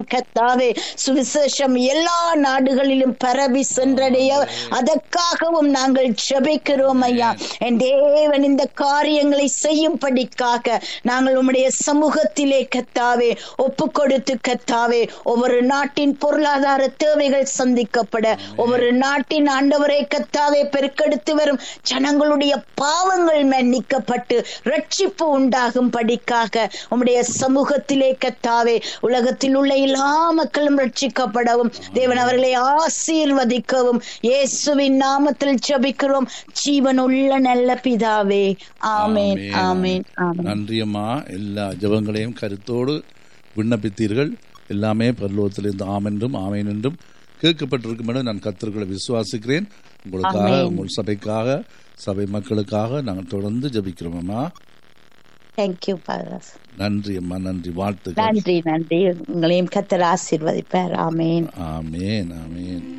கத்தாவே சுவிசேஷம் எல்லா நாடுகளிலும் பரவி சென்றடைய அதற்காகவும் நாங்கள் ஜெபிக்கிறோம் ஐயா என் தேவன் இந்த காரியங்களை செய்யும்படிக்காக நாங்கள் உம்முடைய சமூகத்திலே கத்தாவே ஒப்பு கொடுத்து கத்தாவே ஒவ்வொரு நாட்டின் பொருளாதார தேவைகள் சந்திக்கப்பட ஒவ்வொரு நாட்டின் ஆண்டவரை கத்தாவே பெருக்கெடுத்து வரும் ஜனங்களுடைய பாவங்கள் மன்னிக்கப்பட்டு ரட்சிப்பு உண்டாகும் படிக்காக உம்முடைய சமூகத்திலே கத்தாவே உலகத்தில் உள்ள எல்லா மக்களும் ரட்சிக்கப்படவும் தேவன் அவர்களை ஆசீர்வதிக்கவும் இயேசுவின் நாமத்தில் ஜெபிக்கிறோம் ஜீவனுள்ள நல்ல பிதாவே ஆமென் ஆமென் ஆமென் நன்றி அம்மா எல்லா ஜெபங்களையும் கருத்தோடு விண்ணப்பித்தீர்கள் எல்லாமே பரலோகத்திலிருந்து ஆமென்றும் ஆமேன் என்றும் கேட்கப்பட்டிருக்கும் என நான் கத்தர்களை விசுவாசிக்கிறேன் உங்களுக்காக ஆமென். உங்கள் சபைக்காக சபை மக்களுக்காக நாங்கள் தொடர்ந்து ஜெபிக்கிறோம் அம்மா தேங்க்யூ பாதர் நன்றி அம்மா நன்றி வாழ்த்துக்கள் நன்றி நன்றி உங்களையும் கத்தர் ஆசீர்வதிப்பார் ஆமென் ஆமேன் ஆமேன்